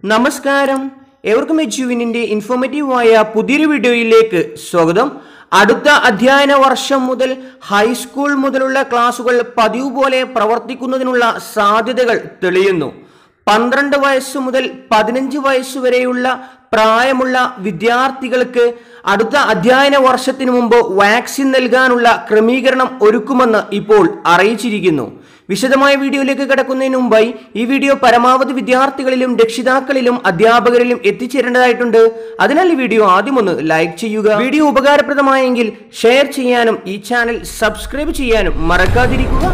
നമസ്കാരം എവർക്കും എച്ചുവിനിന്റെ ഇൻഫോർമേറ്റീവായ പുതിയൊരു വീഡിയോയിലേക്ക് സ്വാഗതം അടുത്ത അധ്യയന വർഷം മുതൽ ഹൈസ്കൂൾ മുതലുള്ള ക്ലാസുകൾ പതിവ് പോലെ പ്രവർത്തിക്കുന്നതിനുള്ള സാധ്യതകൾ തെളിയുന്നു പന്ത്രണ്ട് വയസ്സ് മുതൽ പതിനഞ്ച് വയസ്സ് വരെയുള്ള പ്രായമുള്ള വിദ്യാർത്ഥികൾക്ക് അടുത്ത അധ്യയന വർഷത്തിനു മുമ്പ് വാക്സിൻ നൽകാനുള്ള ക്രമീകരണം ഒരുക്കുമെന്ന് ഇപ്പോൾ അറിയിച്ചിരിക്കുന്നു വിശദമായ വീഡിയോയിലേക്ക് കിടക്കുന്നതിന് മുമ്പായി ഈ വീഡിയോ പരമാവധി വിദ്യാർത്ഥികളിലും രക്ഷിതാക്കളിലും അധ്യാപകരിലും എത്തിച്ചേരേണ്ടതായിട്ടുണ്ട് അതിനാൽ ഈ വീഡിയോ ആദ്യം ഒന്ന് ലൈക്ക് ചെയ്യുക വീഡിയോ ഉപകാരപ്രദമായെങ്കിൽ ഷെയർ ചെയ്യാനും ഈ ചാനൽ സബ്സ്ക്രൈബ് ചെയ്യാനും മറക്കാതിരിക്കുക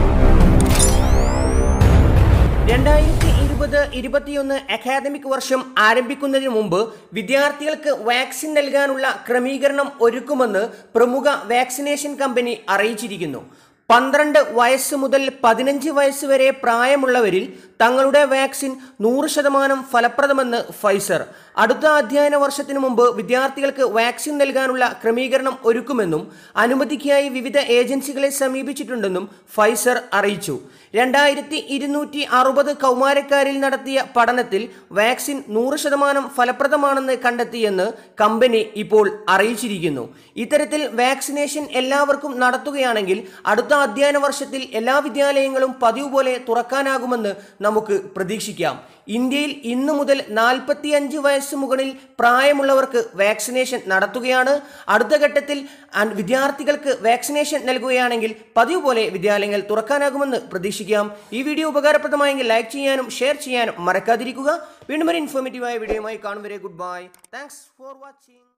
രണ്ടായിരത്തി ഇരുപത് ഇരുപത്തിയൊന്ന് അക്കാദമിക് വർഷം ആരംഭിക്കുന്നതിന് മുമ്പ് വിദ്യാർത്ഥികൾക്ക് വാക്സിൻ നൽകാനുള്ള ക്രമീകരണം ഒരുക്കുമെന്ന് പ്രമുഖ വാക്സിനേഷൻ കമ്പനി അറിയിച്ചിരിക്കുന്നു പന്ത്രണ്ട് വയസ്സ് മുതൽ പതിനഞ്ച് വയസ്സ് വരെ പ്രായമുള്ളവരിൽ തങ്ങളുടെ വാക്സിൻ നൂറ് ശതമാനം ഫലപ്രദമെന്ന് ഫൈസർ അടുത്ത അധ്യയന വർഷത്തിനു മുമ്പ് വിദ്യാർത്ഥികൾക്ക് വാക്സിൻ നൽകാനുള്ള ക്രമീകരണം ഒരുക്കുമെന്നും അനുമതിക്കായി വിവിധ ഏജൻസികളെ സമീപിച്ചിട്ടുണ്ടെന്നും ഫൈസർ അറിയിച്ചു രണ്ടായിരത്തി ഇരുന്നൂറ്റി അറുപത് കൗമാരക്കാരിൽ നടത്തിയ പഠനത്തിൽ വാക്സിൻ നൂറ് ശതമാനം ഫലപ്രദമാണെന്ന് കണ്ടെത്തിയെന്ന് കമ്പനി ഇപ്പോൾ അറിയിച്ചിരിക്കുന്നു ഇത്തരത്തിൽ വാക്സിനേഷൻ എല്ലാവർക്കും നടത്തുകയാണെങ്കിൽ അടുത്ത അധ്യയന വർഷത്തിൽ എല്ലാ വിദ്യാലയങ്ങളും പതിവ് പോലെ തുറക്കാനാകുമെന്ന് നമുക്ക് പ്രതീക്ഷിക്കാം ഇന്ത്യയിൽ ഇന്നു മുതൽ നാൽപ്പത്തിയഞ്ച് വയസ്സ് മുകളിൽ പ്രായമുള്ളവർക്ക് വാക്സിനേഷൻ നടത്തുകയാണ് അടുത്ത ഘട്ടത്തിൽ അൻ- വിദ്യാർത്ഥികൾക്ക് വാക്സിനേഷൻ നൽകുകയാണെങ്കിൽ പതിവ് പോലെ വിദ്യാലയങ്ങൾ തുറക്കാനാകുമെന്ന് പ്രതീക്ഷിക്കാം ഈ വീഡിയോ ഉപകാരപ്രദമായെങ്കിൽ ലൈക്ക് ചെയ്യാനും ഷെയർ ചെയ്യാനും മറക്കാതിരിക്കുക വീണ്ടും ഒരു ഇൻഫോർമേറ്റീവായ വീഡിയോയുമായി കാണും വരെ good bye thanks for watching